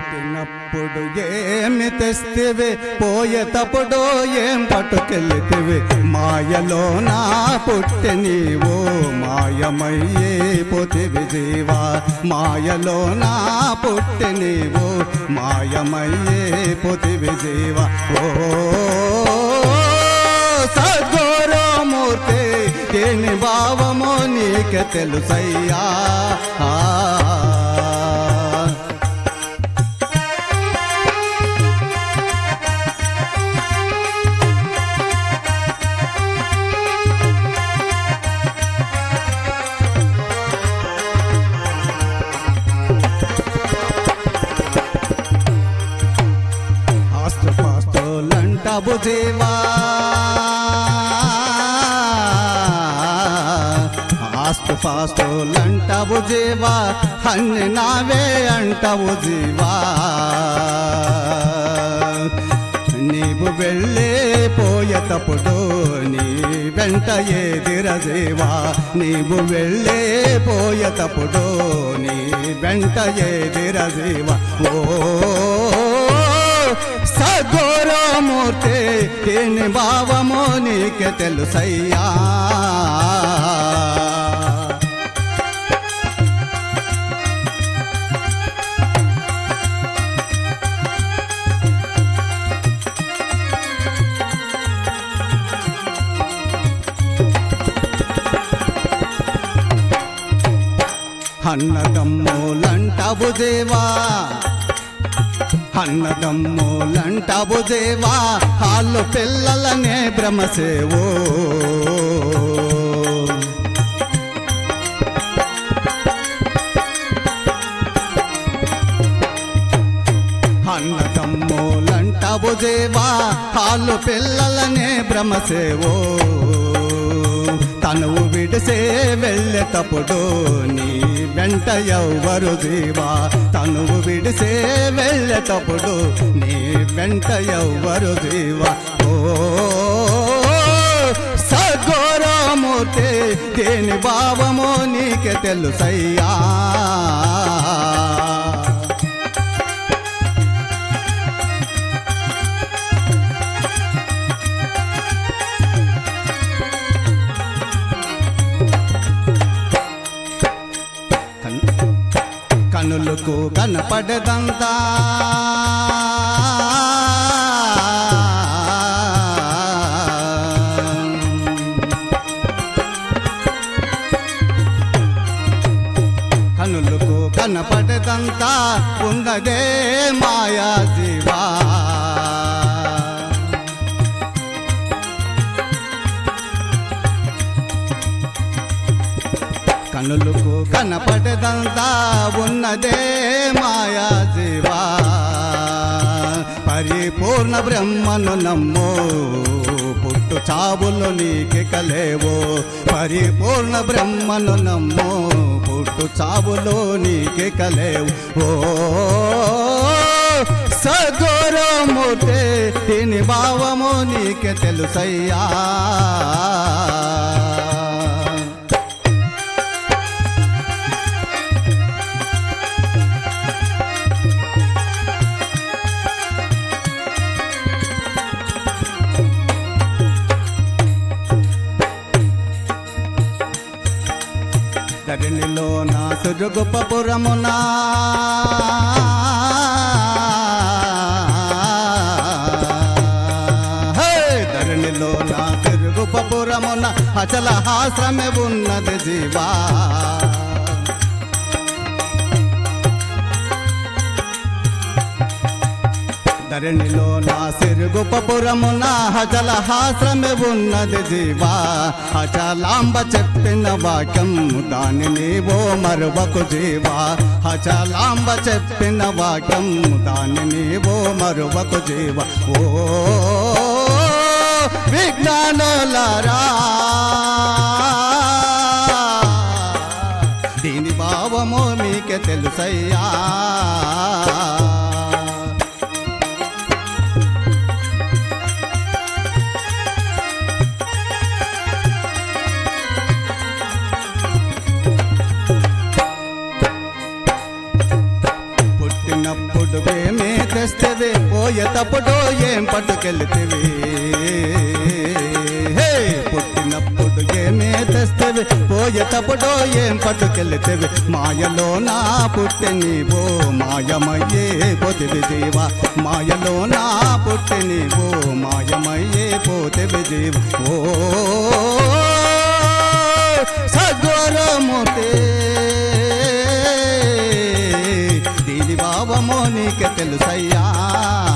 పుట్టినప్పుడు ఏమి తెస్తివి పోయేటప్పుడు ఏం పట్టుకెళ్ళితివి మాయలో నా పుట్టి నీవు మాయమయ్యే పోతివి జీవా మాయలో నా పుట్టి నీవు మాయమయ్యే పోతివి జీవా ఓ సద్గురుమూర్తి దేని భావమో నీకే తెలుసయ్యా ఆ. ఆస్తు పాస్తులంటావు జీవా ఆస్తు పాస్తులంటావు జీవా అన్ని నావే అంటావు జీవా నీవు వెళ్ళే పోయేటప్పుడు నీ వెంట ఏదిర జీవా నీవు వెళ్ళే పోయేటప్పుడు నీ వెంట ఏదిర జీవా ఓ సగోరమూర్తి దీని భావము నీకే తెలుసయ్యా అన్నదమ్ములంటావు దేవా అన్నదమ్ములంటావు దేవా వాళ్ళు పిల్లలనే భ్రమసేవో అన్నదమ్ములంటావు దేవా వాళ్ళు పిల్లలనే భ్రమసేవో తనువు విడిసే వెళ్ళేటప్పుడు నీ వెంట ఎవ్వరు జీవా తనువు విడిసే వెళ్ళేటప్పుడు నీ వెంట ఎవ్వరు జీవా ఓ సగోరమూర్తి దేని భావమో నీకే తెలుసయ్యా కన్- కనులకు కనపడదంతా కనులకు కనపడదంతా ఉన్నదే మాయా జీవా కనులకు కనపడదంతా ఉన్నదే మాయా జీవా పరిపూర్ణ బ్రహ్మను నమ్మో పుట్టు చావులు నీకి కలేవో పరిపూర్ణ బ్రహ్మను నమ్మో పుట్టు చావులు నీకి కలేవు ఓ సగోరమూర్తి దీని భావము నీకే తెలుసయ్యా ధరణిలో నా సురుగుపపురమునా హే! ధరణిలో నా సురుగుపపురమున అచల హాస్రమే ఉన్నది జీవా ధరణిలో నా సిరుగుపపురమున హజల హాస్రమే ఉన్నది జీవా హజలాంబ చెప్పిన వాక్యం దాని నీవో మరువకు జీవా హజలాంబ చెప్పిన వాక్యం దాని నీవో మరువకు జీవా ఓ విజ్ఞానులారా దీని భావమో మీకే తెలుసయ్యా పుట్టినప్పుడు పుట్టుకేమే తెస్తేవి పోయేటప్పుడు ఏం పట్టుకెళ్తేవి హే పుట్టినప్పుడు ఏమే తెస్తేవి పోయేటప్పుడు ఏం పట్టుకెళ్తేవి మాయలో నా పుట్టి నీవో మాయమయ్యే పోతివి జీవ మాయలో నా పుట్టి నీవో మాయమయ్యే పోతివి జీవ ఓ సద్వరముతే దీని భావమో నీకే తెలుసయ్యా